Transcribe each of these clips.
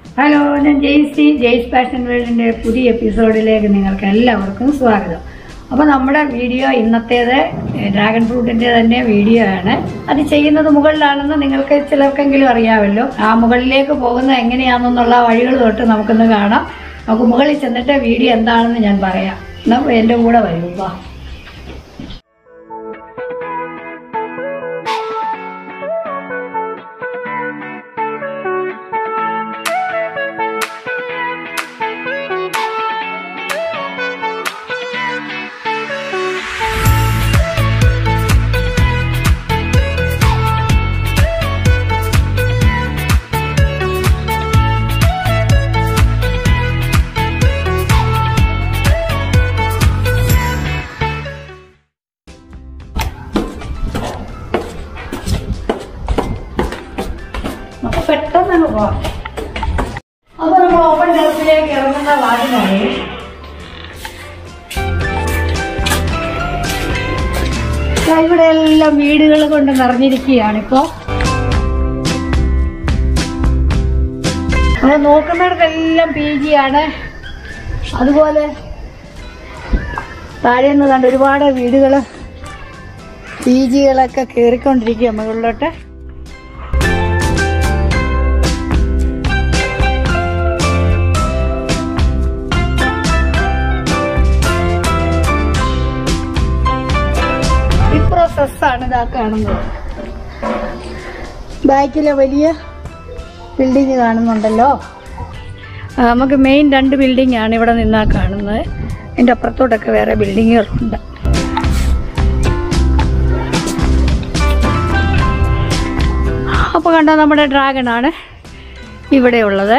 hello ഞാൻ Jaicy Jaise fashion വേൾഡിന്റെ പുതിയ എപ്പിസോഡിലേക്ക് നിങ്ങൾക്ക് എല്ലാവർക്കും സ്വാഗതം അപ്പോൾ നമ്മുടെ വീഡിയോ ഇന്നത്തേത് ഡ്രാഗൺ ഫ്രൂട്ടിന്റെ തന്നെ വീഡിയോ ആണ് അത് ചെയ്യുന്നത് മുകളിലാണെന്ന് നിങ്ങൾക്ക് ചിലർക്കെങ്കിലും അറിയാമല്ലോ ആ മുകളിലേക്ക് പോകുന്നത് എങ്ങനെയാണെന്നുള്ള വഴികൾ തൊട്ട് നമുക്കൊന്ന് കാണാം നമുക്ക് മുകളിൽ ചെന്നിട്ട് വീഡിയോ എന്താണെന്ന് ഞാൻ പറയാം എന്നാ എൻ്റെ കൂടെ വരൂ വാ നമുക്ക് പെട്ടെന്ന് അങ്ങ് പോവാം അപ്പൊ നമ്മൾ ഓപ്പൺ ടെറസിലേക്ക് ഇറങ്ങുന്ന വാതിലായി ദാ ഇവിടെ എല്ലാം വീടുകൾ കൊണ്ട് നിറഞ്ഞിരിക്കുകയാണ് ഇപ്പോ നമ്മൾ നോക്കുന്നിടത്തെല്ലാം പി ജി ആണ് അതുപോലെ താഴെ നിന്ന് കണ്ട് ഒരുപാട് വീടുകൾ പി ജികളൊക്കെ കയറിക്കൊണ്ടിരിക്കുക മുകളിലോട്ട് ഈ പ്രോസസ്സാണ് ഇതാ കാണുന്നത് ബാക്കിലെ വലിയ ബിൽഡിങ് കാണുന്നുണ്ടല്ലോ ആ, നമുക്ക് മെയിൻ രണ്ട് ബിൽഡിംഗ് ആണ് ഇവിടെ നിന്നാ കാണുന്നത് അതിൻ്റെ അപ്പുറത്തോട്ടൊക്കെ വേറെ ബിൽഡിങ്ങുകളുണ്ട് അപ്പോൾ കണ്ടോ നമ്മുടെ ഡ്രാഗൺ ആണ് ഇവിടെ ഉള്ളത്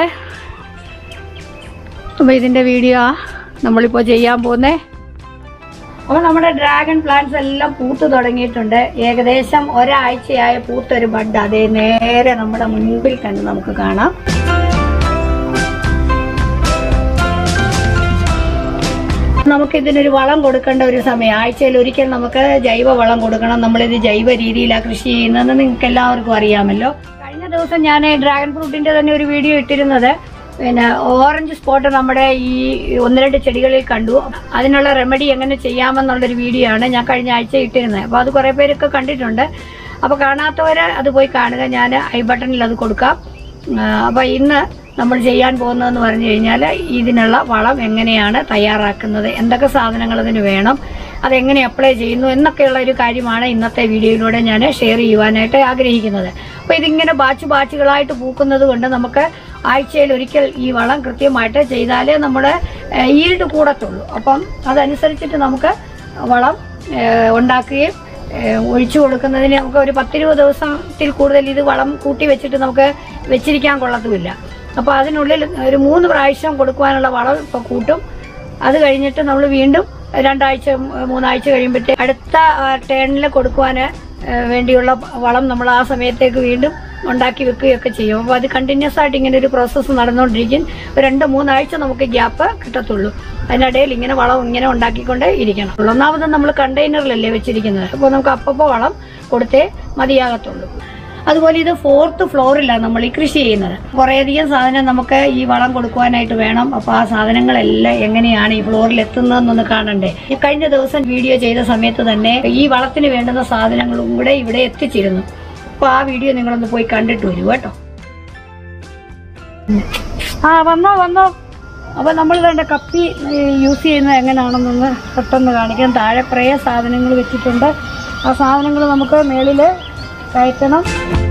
അപ്പോൾ ഇതിൻ്റെ വീഡിയോ നമ്മളിപ്പോൾ ചെയ്യാൻ പോകുന്നേ അപ്പോൾ നമ്മുടെ ഡ്രാഗൺ പ്ലാന്റ്സ് എല്ലാം പൂത്ത് തുടങ്ങിയിട്ടുണ്ട് ഏകദേശം ഒരാഴ്ചയായ പൂത്തൊരു ബഡ് അതേ നേരെ നമ്മുടെ മുൻപിൽ കണ്ട് നമുക്ക് കാണാം നമുക്ക് ഇതിനൊരു വളം കൊടുക്കേണ്ട ഒരു സമയം ആഴ്ചയിൽ ഒരിക്കൽ നമുക്ക് ജൈവ വളം കൊടുക്കണം നമ്മളിത് ജൈവ രീതിയിലാണ് കൃഷി ചെയ്യുന്നതെന്ന് നിങ്ങൾക്ക് എല്ലാവർക്കും അറിയാമല്ലോ കഴിഞ്ഞ ദിവസം ഞാൻ ഡ്രാഗൺ ഫ്രൂട്ടിന്റെ തന്നെ ഒരു വീഡിയോ ഇട്ടിരുന്നത് പിന്നെ ഓറഞ്ച് സ്പോട്ട് നമ്മുടെ ഈ ഒന്ന് രണ്ട് ചെടികളിൽ കണ്ടു അതിനുള്ള റെമഡി എങ്ങനെ ചെയ്യാമെന്നുള്ളൊരു വീഡിയോ ആണ് ഞാൻ കഴിഞ്ഞ ആഴ്ച ഇട്ടിരുന്നത് അപ്പോൾ അത് കുറേ പേരൊക്കെ കണ്ടിട്ടുണ്ട് അപ്പോൾ കാണാത്തവര് അത് പോയി കാണുക ഞാൻ ഐ ബട്ടണിൽ അത് കൊടുക്കാം ആ, അപ്പോൾ ഇന്ന് നമ്മൾ ചെയ്യാൻ പോകുന്നതെന്ന് പറഞ്ഞു കഴിഞ്ഞാൽ ഇതിനുള്ള വളം എങ്ങനെയാണ് തയ്യാറാക്കുന്നത് എന്തൊക്കെ സാധനങ്ങൾ അതിന് വേണം അതെങ്ങനെ അപ്ലൈ ചെയ്യുന്നു എന്നൊക്കെയുള്ള ഒരു കാര്യമാണ് ഇന്നത്തെ വീഡിയോയിലൂടെ ഞാൻ ഷെയർ ചെയ്യുവാനായിട്ട് ആഗ്രഹിക്കുന്നത് അപ്പോൾ ഇതിങ്ങനെ ബാച്ച് ബാച്ചുകളായിട്ട് പൂക്കുന്നത് കൊണ്ട് നമുക്ക് ആഴ്ചയിൽ ഒരിക്കൽ ഈ വളം കൃത്യമായിട്ട് ചെയ്താലേ നമ്മുടെ ഈൽഡ് കൂടത്തുള്ളൂ അപ്പം അതനുസരിച്ചിട്ട് നമുക്ക് വളം ഏഹ്, ഉണ്ടാക്കുകയും ഏഹ്, ഒഴിച്ചു കൊടുക്കുന്നതിന് നമുക്ക് ഒരു പത്തിരുപത് ദിവസത്തിൽ കൂടുതൽ ഇത് വളം കൂട്ടി വെച്ചിട്ട് നമുക്ക് വെച്ചിരിക്കാൻ കൊള്ളത്തുമില്ല അപ്പോൾ അതിനുള്ളിൽ ഒരു മൂന്ന് പ്രാവശ്യം കൊടുക്കുവാനുള്ള വളം ഇപ്പോൾ കൂട്ടും അത് കഴിഞ്ഞിട്ട് നമ്മൾ വീണ്ടും രണ്ടാഴ്ച മൂ- മൂന്നാഴ്ച കഴിയുമ്പോഴത്തേ അടുത്ത ടേണിൽ കൊടുക്കുവാൻ വേണ്ടിയുള്ള വളം നമ്മൾ ആ സമയത്തേക്ക് വീണ്ടും ഉണ്ടാക്കി വെക്കുകയൊക്കെ ചെയ്യും അപ്പോൾ അത് കണ്ടിന്യൂസ് ആയിട്ട് ഇങ്ങനെ ഒരു പ്രോസസ്സ് നടന്നുകൊണ്ടിരിക്കും ഒരു രണ്ട് മൂന്നാഴ്ച നമുക്ക് ഗ്യാപ്പ് കിട്ടത്തുള്ളൂ അതിനിടയിൽ ഇങ്ങനെ വളം ഇങ്ങനെ ഉണ്ടാക്കിക്കൊണ്ട് ഇരിക്കണം ഒന്നാമത് നമ്മൾ കണ്ടെയ്നറിലല്ലേ വെച്ചിരിക്കുന്നത് അപ്പോൾ നമുക്ക് അപ്പപ്പോൾ വളം കൊടുത്തേ മതിയാകത്തുള്ളൂ അതുപോലെ ഇത് ഫോർത്ത് ഫ്ലോറിലാണ് നമ്മൾ ഈ കൃഷി ചെയ്യുന്നത് കുറേയധികം സാധനം നമുക്ക് ഈ വളം കൊടുക്കുവാനായിട്ട് വേണം അപ്പോൾ ആ സാധനങ്ങളെല്ലാം എങ്ങനെയാണ് ഈ ഫ്ലോറിൽ എത്തുന്നതെന്നൊന്ന് കാണണ്ടേ ഈ കഴിഞ്ഞ ദിവസം വീഡിയോ ചെയ്ത സമയത്ത് തന്നെ ഈ വളത്തിന് വേണ്ടുന്ന സാധനങ്ങളും കൂടെ ഇവിടെ എത്തിച്ചിരുന്നു അപ്പോൾ ആ വീഡിയോ നിങ്ങളൊന്ന് പോയി കണ്ടിട്ട് വരൂ കേട്ടോ ആ വന്നോ വന്നോ അപ്പോൾ നമ്മൾ വേണ്ട കപ്പി യൂസ് ചെയ്യുന്നത് എങ്ങനെയാണെന്നൊന്ന് പെട്ടെന്ന് കാണിക്കാം താഴെ കുറേ സാധനങ്ങൾ വെച്ചിട്ടുണ്ട് ആ സാധനങ്ങൾ നമുക്ക് മേളിൽ കയറ്റണം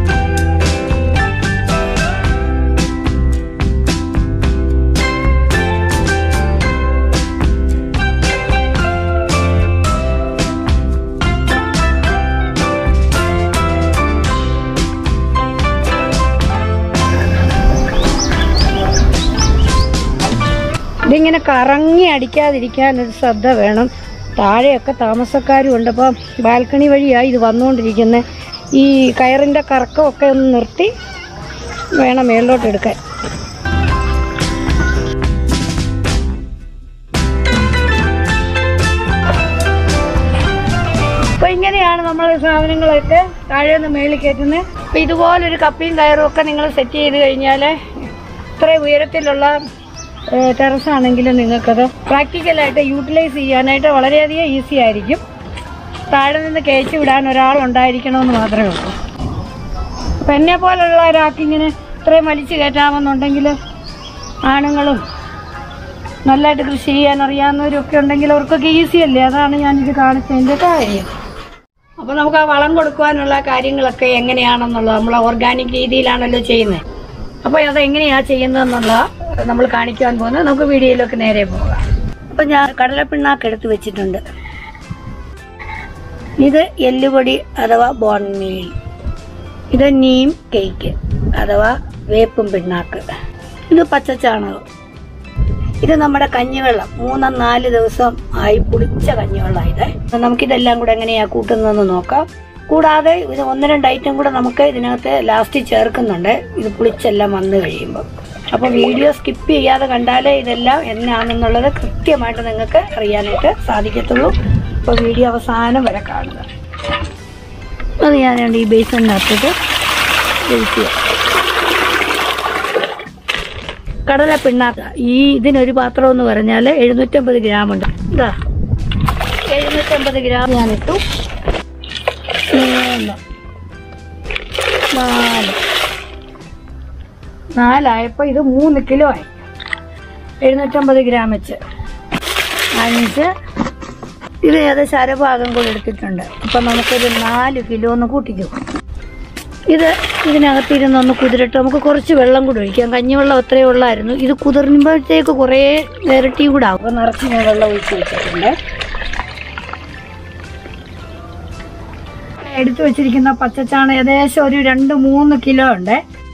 ഇതിങ്ങനെ കറങ്ങി അടിക്കാതിരിക്കാൻ ഒരു ശ്രദ്ധ വേണം താഴെയൊക്കെ താമസക്കാരും ഉണ്ട് അപ്പം ബാൽക്കണി വഴിയാണ് ഇത് വന്നുകൊണ്ടിരിക്കുന്നത് ഈ കയറിൻ്റെ കറക്കമൊക്കെ ഒന്ന് നിർത്തി വേണം മേളിലോട്ട് എടുക്കാൻ അപ്പൊ ഇങ്ങനെയാണ് നമ്മൾ സാധനങ്ങളൊക്കെ താഴെ നിന്ന് മേളിൽ കയറ്റുന്നത് അപ്പൊ ഇതുപോലൊരു കപ്പിയും കയറും ഒക്കെ നിങ്ങൾ സെറ്റ് ചെയ്ത് കഴിഞ്ഞാൽ എത്ര ഉയരത്തിലുള്ള ടെറസ് ആണെങ്കിലും നിങ്ങൾക്കത് പ്രാക്ടിക്കലായിട്ട് യൂട്ടിലൈസ് ചെയ്യാനായിട്ട് വളരെയധികം ഈസി ആയിരിക്കും താഴെ നിന്ന് കയറ്റി വിടാൻ ഒരാൾ ഉണ്ടായിരിക്കണമെന്ന് മാത്രമേ ഉള്ളൂ അപ്പം എന്നെ പോലുള്ള ഒരാൾക്ക് ഇങ്ങനെ ഇത്രയും വലിച്ചു കയറ്റാമെന്നുണ്ടെങ്കിൽ ആണുങ്ങളും നല്ലതായിട്ട് കൃഷി ചെയ്യാൻ അറിയാവുന്നവരൊക്കെ ഉണ്ടെങ്കിൽ അവർക്കൊക്കെ ഈസി അല്ലേ അതാണ് ഞാനിത് കാണിച്ചതിൻ്റെ കാര്യം അപ്പോൾ നമുക്ക് ആ വളം കൊടുക്കുവാനുള്ള കാര്യങ്ങളൊക്കെ എങ്ങനെയാണെന്നുള്ളത് നമ്മൾ ഓർഗാനിക് രീതിയിലാണല്ലോ ചെയ്യുന്നത് അപ്പോൾ അത് എങ്ങനെയാണ് ചെയ്യുന്നതെന്നുള്ള നമ്മൾ കാണിക്കുവാൻ പോകുന്നത് നമുക്ക് വീഡിയോയിലൊക്കെ നേരെ പോകാം അപ്പോൾ ഞാൻ കടലപ്പിണ്ണാക്ക് എടുത്ത് വെച്ചിട്ടുണ്ട് ഇത് എല്ലുപൊടി അഥവാ ബോൺ മീൽ ഇത് നീം കേക്ക് അഥവാ വേപ്പും പിണ്ണാക്ക് ഇത് പച്ചച്ചാണകം ഇത് നമ്മുടെ കഞ്ഞിവെള്ളം മൂന്നും നാല് ദിവസം ആയി പുളിച്ച കഞ്ഞിവെള്ളം ഇത് നമുക്കിതെല്ലാം കൂടെ എങ്ങനെയാ കൂട്ടുന്നതെന്ന് നോക്കാം കൂടാതെ ഇത് ഒന്ന് രണ്ട് ഐറ്റം കൂടെ നമുക്ക് ഇതിനകത്ത് ലാസ്റ്റ് ചേർക്കുന്നുണ്ട് ഇത് പുളിച്ചെല്ലാം വന്നു കഴിയുമ്പോൾ അപ്പോൾ വീഡിയോ സ്കിപ്പ് ചെയ്യാതെ കണ്ടാലേ ഇതെല്ലാം എന്നാണെന്നുള്ളത് കൃത്യമായിട്ട് നിങ്ങൾക്ക് അറിയാനായിട്ട് സാധിക്കത്തുള്ളൂ അപ്പോൾ വീഡിയോ അവസാനം വരെ കാണുക അത് ഞാൻ ഈ ബേസിനകത്തിട്ട് വെയിറ്റ് ചെയ്യാം കടല പിണ്ണാക്ക ഈ ഇതിനൊരു പാത്രം എന്ന് പറഞ്ഞാൽ എഴുന്നൂറ്റമ്പത് ഗ്രാം ഉണ്ട് ഇതാ എഴുന്നൂറ്റമ്പത് ഗ്രാം ഞാനിട്ടു മൂന്ന് നാല് നാലായപ്പോൾ ഇത് മൂന്ന് കിലോ ആയി എഴുന്നൂറ്റമ്പത് ഗ്രാം വെച്ച് അഞ്ച് ഇത് ഏകദേശം അരഭാഗം കൂടെ എടുത്തിട്ടുണ്ട് അപ്പം നമുക്കൊരു നാല് കിലോ ഒന്ന് കൂട്ടിക്കും ഇത് ഇതിനകത്തിരുന്നൊന്ന് കുതിരട്ട് നമുക്ക് കുറച്ച് വെള്ളം കൂടെ ഒഴിക്കാം കഞ്ഞിവെള്ളം അത്രയേ ഉള്ളായിരുന്നു ഇത് കുതിർന്നുമ്പോഴത്തേക്ക് കുറേ ഇരട്ടി കൂടെ ആവും അപ്പോൾ നിറച്ച് ഞാൻ വെള്ളം ഒഴിച്ച് വെച്ചിട്ടുണ്ട് എടുത്തു വെച്ചിരിക്കുന്ന പച്ചച്ചാണ ഏകദേശം ഒരു രണ്ട് മൂന്ന് കിലോ ഉണ്ട്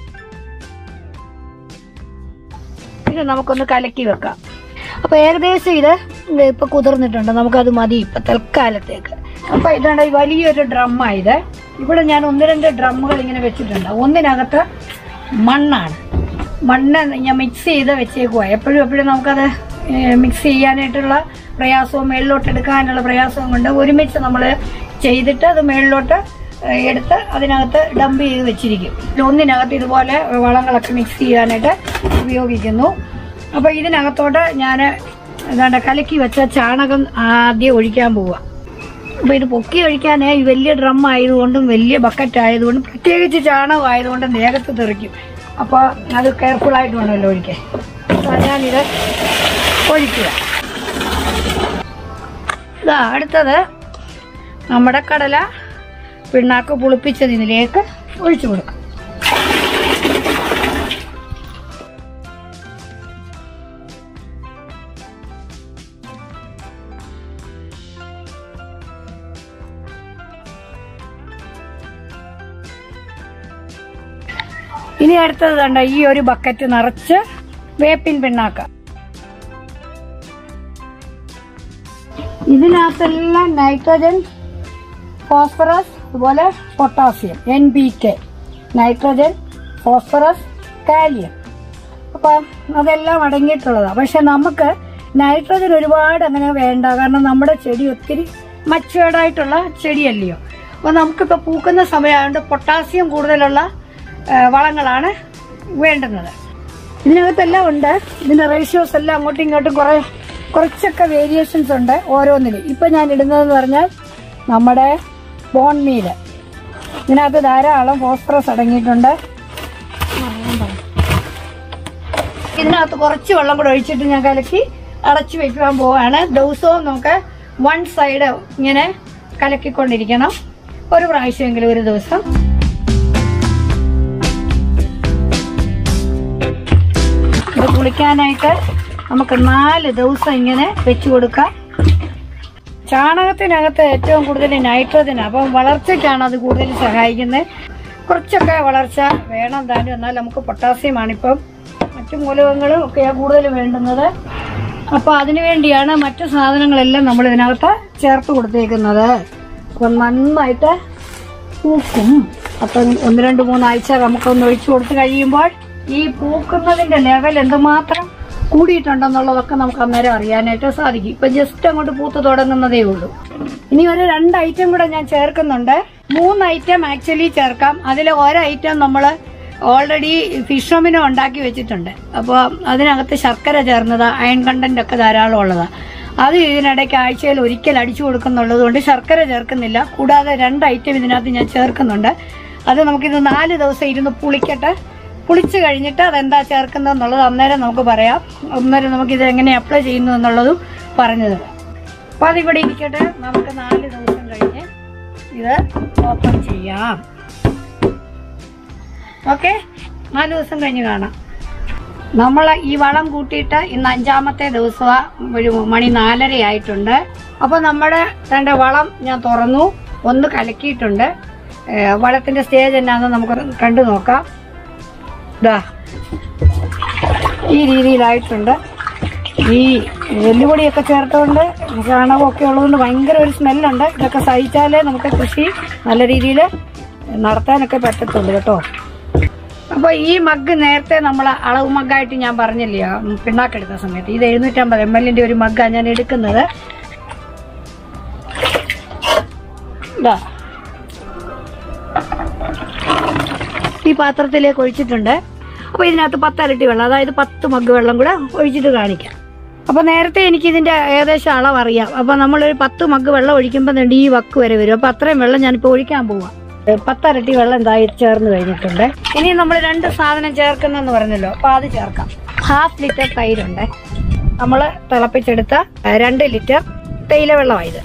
ഇത് നമുക്കൊന്ന് കലക്കി വെക്കാം അപ്പോൾ ഏകദേശം ഇത് ഇപ്പൊ കുതിർന്നിട്ടുണ്ട് നമുക്കത് മതി ഇപ്പൊ തൽക്കാലത്തേക്ക് അപ്പൊ ഇതാണ് ഈ വലിയൊരു ഡ്രമ്മായത് ഇവിടെ ഞാൻ ഒന്ന് രണ്ട് ഡ്രമ്മുകൾ ഇങ്ങനെ വെച്ചിട്ടുണ്ട് ഒന്നിനകത്ത് മണ്ണാണ് മണ്ണ് ഞാൻ മിക്സ് ചെയ്ത് വെച്ചേക്കുവാ എപ്പോഴും എപ്പോഴും നമുക്കത് മിക്സ് ചെയ്യാനായിട്ടുള്ള പ്രയാസവും മേളിലോട്ട് എടുക്കാനുള്ള പ്രയാസവും കൊണ്ട് ഒരുമിച്ച് നമ്മൾ ചെയ്തിട്ട് അത് മേളിലോട്ട് ഏഹ്, എടുത്ത് അതിനകത്ത് ഡംപ് ചെയ്ത് വെച്ചിരിക്കും ഒന്നിനകത്ത് ഇതുപോലെ വളങ്ങളൊക്കെ മിക്സ് ചെയ്യാനായിട്ട് ഉപയോഗിക്കുന്നു അപ്പോൾ ഇതിനകത്തോട്ട് ഞാൻ ഏതാണ്ട് കലക്കി വെച്ച ചാണകം ആദ്യം ഒഴിക്കാൻ പോവുക അപ്പോൾ ഇത് പൊക്കി ഒഴിക്കാൻ ഈ വലിയ ഡ്രം ആയതുകൊണ്ടും വലിയ ബക്കറ്റ് ആയതുകൊണ്ടും പ്രത്യേകിച്ച് ചാണകം ആയതുകൊണ്ടും ദേഹത്ത് തെറിക്കും അപ്പോൾ അത് കെയർഫുൾ ആയിട്ട് വേണമല്ലോ ഒഴിക്കാൻ അപ്പോൾ ഞാനിത് ഒഴിക്കുക ഇതാ അടുത്തത് നമ്മുടെ കടല പിണ്ണാക്ക് പുളിപ്പിച്ചത് ഇതിലേക്ക് ഒഴിച്ചു കൊടുക്കും ഇനി അടുത്തത് കണ്ട ഈ ഒരു ബക്കറ്റ് നിറച്ച് വേപ്പിൻ പിണ്ണാക്ക ഇതിനകത്തെല്ലാം നൈട്രജൻ ഫോസ്ഫറസ് അതുപോലെ potassium N P K nitrogen phosphorus കാലിയം അപ്പം അതെല്ലാം അടങ്ങിയിട്ടുള്ളതാണ് പക്ഷെ നമുക്ക് നൈട്രജൻ ഒരുപാട് അങ്ങനെ വേണ്ട കാരണം നമ്മുടെ ചെടി ഒത്തിരി മച്ചുവേർഡ് ആയിട്ടുള്ള ചെടിയല്ലയോ അപ്പോൾ നമുക്കിപ്പോൾ പൂക്കുന്ന സമയമായതുകൊണ്ട് പൊട്ടാസ്യം കൂടുതലുള്ള ആ, വളങ്ങളാണ് വേണ്ടുന്നത് ഇതിനകത്തെല്ലാം ഉണ്ട് ഇതിന്റെ റേഷ്യോസ് എല്ലാം അങ്ങോട്ടും ഇങ്ങോട്ടും കുറെ കുറച്ചൊക്കെ വേരിയേഷൻസ് ഉണ്ട് ഓരോന്നിലും ഇപ്പൊ ഞാൻ ഇടുന്നതെന്ന് പറഞ്ഞാൽ നമ്മുടെ ബോൺ മീല് ഇതിനകത്ത് ധാരാളം ഫോസ്ഫറസ് അടങ്ങിയിട്ടുണ്ട് ഇതിനകത്ത് കുറച്ച് വെള്ളം കൂടെ ഒഴിച്ചിട്ട് ഞാൻ കലക്കി അടച്ചു വെക്കുവാൻ പോവാണ് ദിവസവും നമുക്ക് വൺ സൈഡ് ഇങ്ങനെ കലക്കിക്കൊണ്ടിരിക്കണം ഒരു പ്രാവശ്യമെങ്കിലും ഒരു ദിവസം ഇത് കുളിക്കാനായിട്ട് നമുക്ക് നാല് ദിവസം ഇങ്ങനെ വെച്ചു കൊടുക്കാം ചാണകത്തിനകത്ത് ഏറ്റവും കൂടുതൽ നൈട്രജൻ അപ്പം വളർച്ചയ്ക്കാണ് അത് കൂടുതൽ സഹായിക്കുന്നത് കുറച്ചൊക്കെ വളർച്ച വേണം താനും എന്നാൽ നമുക്ക് പൊട്ടാസ്യമാണ് ഇപ്പം മറ്റു മൂലകങ്ങളും ഒക്കെയാണ് കൂടുതൽ വേണ്ടുന്നത് അപ്പോൾ അതിനു വേണ്ടിയാണ് മറ്റു സാധനങ്ങളെല്ലാം നമ്മൾ ഇതിനകത്ത് ചേർത്ത് കൊടുത്തേക്കുന്നത് അപ്പം നന്നായിട്ട് പൂക്കും അപ്പം ഒന്ന് രണ്ട് മൂന്നാഴ്ച നമുക്കൊന്ന് ഒഴിച്ചു കൊടുത്ത് കഴിയുമ്പോൾ ഈ പൂക്കുന്നതിന്റെ ലെവൽ എന്തുമാത്രം കൂടിയിട്ടുണ്ടെന്നുള്ളതൊക്കെ നമുക്ക് അന്നേരം അറിയാനായിട്ട് സാധിക്കും ഇപ്പൊ ജസ്റ്റ് അങ്ങോട്ട് പൂത്ത് തുടങ്ങുന്നതേ ഉള്ളൂ ഇനി ഒരു രണ്ട് ഐറ്റം കൂടെ ഞാൻ ചേർക്കുന്നുണ്ട് മൂന്ന് ഐറ്റം ആക്ച്വലി ചേർക്കാം അതിൽ ഒരു ഐറ്റം നമ്മൾ ഓൾറെഡി ഫിഷ് റോമിനും ഉണ്ടാക്കി വെച്ചിട്ടുണ്ട് അപ്പോൾ അതിനകത്ത് ശർക്കര ചേർന്നത് അയൺ കണ്ടന്റ് ഒക്കെ ധാരാളം ഉള്ളതാണ് അത് ഇതിനിടയ്ക്ക് ആഴ്ചയിൽ ഒരിക്കൽ അടിച്ചു കൊടുക്കുന്നുള്ളത് കൊണ്ട് ശർക്കര ചേർക്കുന്നില്ല കൂടാതെ രണ്ട് ഐറ്റം ഇതിനകത്ത് ഞാൻ ചേർക്കുന്നുണ്ട് അത് നമുക്കിത് നാല് ദിവസം ഇരുന്ന് പുളിക്കട്ടെ പുളിച്ച് കഴിഞ്ഞിട്ട് അതെന്താ ചേർക്കുന്നത് എന്നുള്ളത് അന്നേരം നമുക്ക് പറയാം അന്നേരം നമുക്കിത് എങ്ങനെ അപ്ലൈ ചെയ്യുന്നു എന്നുള്ളതും പറഞ്ഞു തരാം അപ്പോൾ അതിവിടെ ഇരിക്കട്ടെ നമുക്ക് നാല് ദിവസം കഴിഞ്ഞ് ഇത് ഓപ്പൺ ചെയ്യാം ഓക്കെ നാല് ദിവസം കഴിഞ്ഞ് കാണാം നമ്മൾ ഈ വളം കൂട്ടിയിട്ട് ഇന്ന് അഞ്ചാമത്തെ ദിവസം ഒരു മണി നാലര ആയിട്ടുണ്ട് അപ്പോൾ നമ്മുടെ രണ്ട് വളം ഞാൻ തുറന്നു ഒന്ന് കലക്കിയിട്ടുണ്ട് ഏ, വളത്തിന്റെ സ്റ്റേജ് എന്നാന്ന് നമുക്ക് കണ്ടു നോക്കാം ഇതാ ഈ രീതിയിലായിട്ടുണ്ട് ഈ എല്ലുപൊടിയൊക്കെ ചേർത്തുകൊണ്ട് ചാണകമൊക്കെ ഉള്ളതുകൊണ്ട് ഭയങ്കര ഒരു സ്മെല്ലുണ്ട് ഇതൊക്കെ സഹിച്ചാലേ നമുക്ക് കൃഷി നല്ല രീതിയിൽ നടത്താനൊക്കെ പറ്റത്തുള്ളൂ കേട്ടോ അപ്പോൾ ഈ മഗ് നേരത്തെ നമ്മൾ അളവ് മഗ്ഗായിട്ട് ഞാൻ പറഞ്ഞില്ലേ ആ പിണ്ണാക്കെടുത്ത സമയത്ത് ഇത് എഴുന്നൂറ്റമ്പത് എം എല്ലിന്റെ ഒരു മഗ്ഗാണ് ഞാൻ എടുക്കുന്നത് ഇതാ ഈ പാത്രത്തിലേക്ക് ഒഴിച്ചിട്ടുണ്ട് അപ്പോൾ ഇതിനകത്ത് പത്തരട്ടി വെള്ളം അതായത് പത്ത് മഗ് വെള്ളം കൂടെ ഒഴിച്ചിട്ട് കാണിക്കാം അപ്പോൾ നേരത്തെ എനിക്ക് ഇതിന്റെ ഏകദേശം അളവ് അറിയാം അപ്പോൾ നമ്മളൊരു പത്ത് മഗ് വെള്ളം ഒഴിക്കുമ്പോൾ ദണ്ട് ഈ വക്ക് വരെ വരും അപ്പോൾ അത്രയും വെള്ളം ഞാനിപ്പോൾ ഒഴിക്കാൻ പോവാം പത്തരട്ടി വെള്ളം എന്തായി ചേർന്ന് കഴിഞ്ഞിട്ടുണ്ട് ഇനി നമ്മൾ രണ്ട് സാധനം ചേർക്കുന്നെന്ന് പറഞ്ഞല്ലോ അപ്പോൾ അത് ചേർക്കാം ഹാഫ് ലിറ്റർ തൈരുണ്ട് നമ്മൾ തിളപ്പിച്ചെടുത്ത ഏഹ്, രണ്ട് ലിറ്റർ തേയില വെള്ളമായത്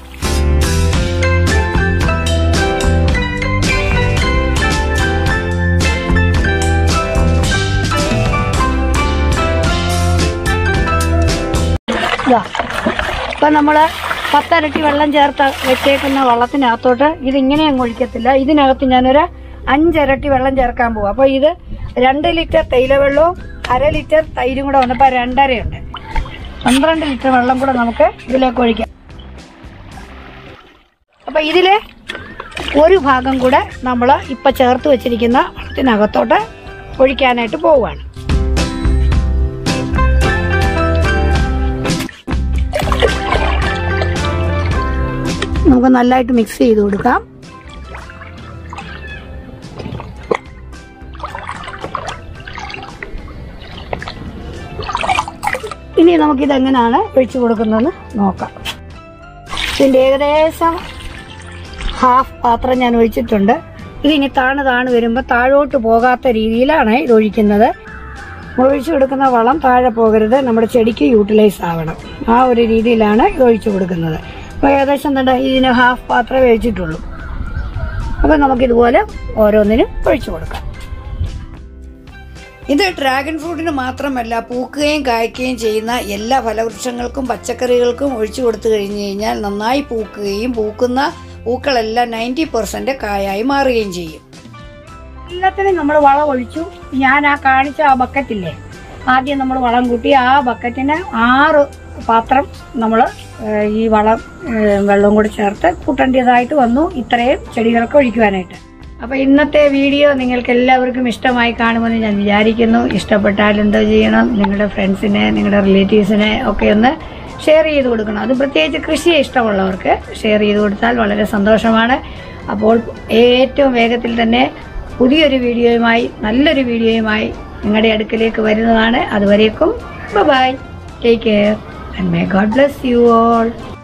ഇതാ ഇപ്പൊ നമ്മള് പത്തരട്ടി വെള്ളം ചേർത്ത് വെച്ചേക്കുന്ന വെള്ളത്തിനകത്തോട്ട് ഇതിങ്ങനെ അങ്ങ് ഒഴിക്കത്തില്ല ഇതിനകത്ത് ഞാനൊരു അഞ്ചരട്ടി വെള്ളം ചേർക്കാൻ പോവാം അപ്പൊ ഇത് രണ്ട് ലിറ്റർ തേയില വെള്ളവും അര ലിറ്റർ തൈരും കൂടെ വന്നപ്പോ രണ്ടരയുണ്ട് പന്ത്രണ്ട് ലിറ്റർ വെള്ളം കൂടെ നമുക്ക് ഇതിലേക്ക് ഒഴിക്കാം അപ്പൊ ഇതില് ഒരു ഭാഗം കൂടെ നമ്മൾ ഇപ്പൊ ചേർത്ത് വെച്ചിരിക്കുന്ന വെള്ളത്തിനകത്തോട്ട് ഒഴിക്കാനായിട്ട് പോവുകയാണ് നമുക്ക് നല്ലതായിട്ട് മിക്സ് ചെയ്ത് കൊടുക്കാം ഇനി നമുക്കിത് എങ്ങനെയാണ് ഒഴിച്ചു കൊടുക്കുന്നതെന്ന് നോക്കാം ഇതിൻ്റെ ഏകദേശം ഹാഫ് പാത്രം ഞാൻ ഒഴിച്ചിട്ടുണ്ട് ഇതിനി താണ് താണ് വരുമ്പോൾ താഴോട്ട് പോകാത്ത രീതിയിലാണ് ഇത് ഒഴിക്കുന്നത് നമ്മൾ ഒഴിച്ചു കൊടുക്കുന്ന വളം താഴെ പോകരുത് നമ്മുടെ ചെടിക്ക് യൂട്ടിലൈസ് ആവണം ആ ഒരു രീതിയിലാണ് ഇത് ഒഴിച്ചു കൊടുക്കുന്നത് അപ്പോൾ ഏകദേശം എന്താ ഇതിന് ഹാഫ് പാത്രമേ ഒഴിച്ചിട്ടുള്ളൂ അപ്പോൾ നമുക്കിതുപോലെ ഓരോന്നിനും ഒഴിച്ചു കൊടുക്കാം ഇത് ഡ്രാഗൺ ഫ്രൂട്ടിന് മാത്രമല്ല പൂക്കുകയും കായ്ക്കുകയും ചെയ്യുന്ന എല്ലാ ഫലവൃക്ഷങ്ങൾക്കും പച്ചക്കറികൾക്കും ഒഴിച്ചു കൊടുത്തു കഴിഞ്ഞു കഴിഞ്ഞാൽ നന്നായി പൂക്കുകയും പൂക്കുന്ന പൂക്കളെല്ലാം നയൻറ്റി പെർസെന്റ് കായായി മാറുകയും ചെയ്യും എല്ലാത്തിനും നമ്മൾ വളം ഒഴിച്ചു ഞാൻ ആ കാണിച്ച ആ ബക്കറ്റില്ലേ ആദ്യം നമ്മൾ വളം കൂട്ടി ആ ബക്കറ്റിന് ആറ് പാത്രം നമ്മൾ ഈ വളം ഏഹ്, വെള്ളവും കൂടി ചേർത്ത് കൂട്ടേണ്ടതായിട്ട് വന്നു ഇത്രയും ചെടികൾക്ക് ഒഴിക്കുവാനായിട്ട് അപ്പൊ ഇന്നത്തെ വീഡിയോ നിങ്ങൾക്ക് എല്ലാവർക്കും ഇഷ്ടമായി കാണുമെന്ന് ഞാൻ വിചാരിക്കുന്നു ഇഷ്ടപ്പെട്ടാൽ എന്തോ ചെയ്യണം നിങ്ങളുടെ ഫ്രണ്ട്സിനെ നിങ്ങളുടെ റിലേറ്റീവ്സിനെ ഒക്കെ ഒന്ന് ഷെയർ ചെയ്ത് കൊടുക്കണം അത് പ്രത്യേകിച്ച് കൃഷിയെ ഇഷ്ടമുള്ളവർക്ക് ഷെയർ ചെയ്ത് കൊടുത്താൽ വളരെ സന്തോഷമാണ് അപ്പോൾ ഏറ്റവും വേഗത്തിൽ തന്നെ പുതിയൊരു വീഡിയോയുമായി നല്ലൊരു വീഡിയോയുമായി നിങ്ങളുടെ അടുക്കലേക്ക് വരുന്നതാണ് അതുവരേക്കും bye take care and may God bless you all